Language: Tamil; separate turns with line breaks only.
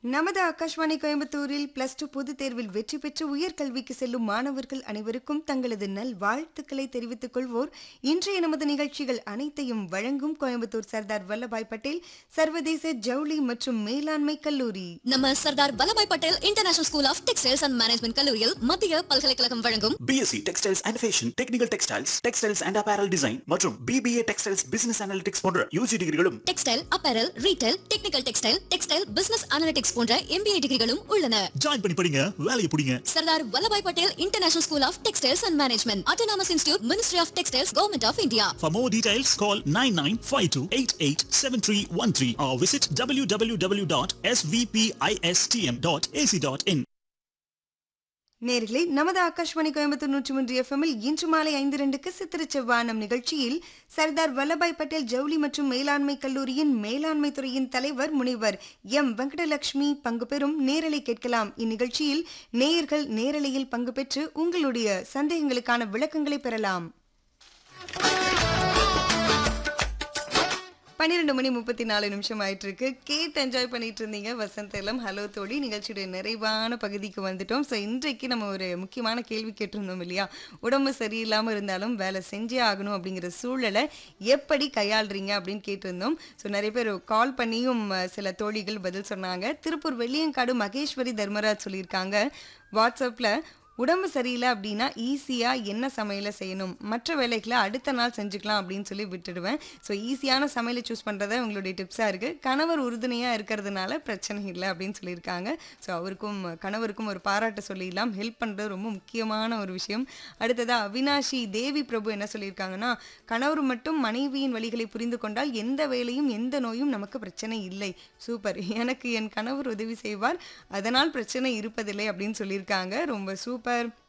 நமது ஆகாஷ்வாணி கோயம்புத்தூரில் பிளஸ் டூ பொதுத் தேர்வில் வெற்றி பெற்று உயர்கல்விக்கு செல்லும் மாணவர்கள் அனைவருக்கும் தங்களது நல் வாழ்த்துக்களை தெரிவித்துக் கொள்வோர் இன்றைய நமது நிகழ்ச்சிகள் அனைத்தையும் வழங்கும் கோயம்புத்தூர் சர்தார் வல்லபாய் பட்டேல் சர்வதேச ஜவுளி மற்றும் மேலாண்மை கல்லூரி
நம்ம Sardar Vallabhbhai Patel international school of textiles and management கல்லூரியில் மத்திய பல்கலைக்கழகம் வழங்கும்
BSc textiles and fashion technical textiles textiles and apparel design மற்றும் பிபிஏ டெக்ஸ்டைல்ஸ் பிசினஸ் அனாலிட்டிக்ஸ் போன்ற யூஜி டிகிரிகளும்
textile apparel retail technical textile textile business analytics போன்ற எம்பிஏ டிகிரிகளும் உள்ளன
ஜாயின் பண்ணி படிங்க வேலையை பிடிங்க
Sardar Vallabhbhai Patel international school of textiles and management autonomous institute ministry of textiles government of India
For more details, call 9952887313 or visit www.svpistm.ac.in.
நேர்களே நமது ஆகாஷ்வாணி கோயம்புத்தூர் நூற்றி மூன்று எஃப்எம்மில் இன்று மாலை ஐந்து ரெண்டுக்கு சித்திரச்ச வானம் நிகழ்ச்சியில் சர்தார் வல்லபாய் பட்டேல் ஜவுளி மற்றும் மேலாண்மை கல்லூரியின் மேலாண்மை துறையின் தலைவர் முனைவர் எம் வெங்கடலட்சுமி பங்கு பெறும் நேரலை கேட்கலாம் இந்நிகழ்ச்சியில் நேயர்கள் நேரலையில் பங்கு பெற்று உங்களுடைய சந்தேகங்களுக்கான விளக்கங்களை பெறலாம் பன்னிரெண்டு மணி முப்பத்தி நாலு நிமிஷம் ஆயிட்டு இருக்கு கேட்டு என்ஜாய் பண்ணிட்டு இருந்தீங்க வசந்தலம் ஹலோ தோழி நிகழ்ச்சியுடைய நிறைவான பகுதிக்கு வந்துட்டோம் ஸோ இன்றைக்கு நம்ம ஒரு முக்கியமான கேள்வி கேட்டிருந்தோம் இல்லையா உடம்பு சரியில்லாமல் இருந்தாலும் வேலை செஞ்சே ஆகணும் அப்படிங்கிற சூழலை எப்படி கையாளுறீங்க அப்படின்னு கேட்டிருந்தோம் ஸோ நிறைய பேர் கால் பண்ணியும் அஹ், சில தோழிகள் பதில் சொன்னாங்க திருப்பூர் வெள்ளியங்காடு மகேஸ்வரி தர்மராஜ் சொல்லியிருக்காங்க வாட்ஸ்அப்பில் உடம்பு சரியில்லை அப்படின்னா ஈஸியாக என்ன சமையலை செய்யணும் மற்ற வேலைகளை அடுத்த நாள் செஞ்சுக்கலாம் அப்படின்னு சொல்லி விட்டுடுவேன் ஸோ ஈஸியான சமையலை சூஸ் பண்ணுறத உங்களுடைய டிப்ஸாக இருக்குது கணவர் உறுதுணையாக இருக்கிறதுனால பிரச்சனை இல்லை அப்படின்னு சொல்லியிருக்காங்க ஸோ அவருக்கும் கணவருக்கும் ஒரு பாராட்டு சொல்லிடலாம் ஹெல்ப் பண்ணுறது ரொம்ப முக்கியமான ஒரு விஷயம் அடுத்ததாக அவினாஷி தேவி பிரபு என்ன சொல்லியிருக்காங்கன்னா கணவர் மட்டும் மனைவியின் வழிகளை புரிந்து கொண்டால் எந்த வேலையும் எந்த நோயும் நமக்கு பிரச்சனை இல்லை சூப்பர் எனக்கு என் கணவர் உதவி செய்வார் அதனால் பிரச்சனை இருப்பதில்லை அப்படின்னு சொல்லியிருக்காங்க ரொம்ப சூப்பர்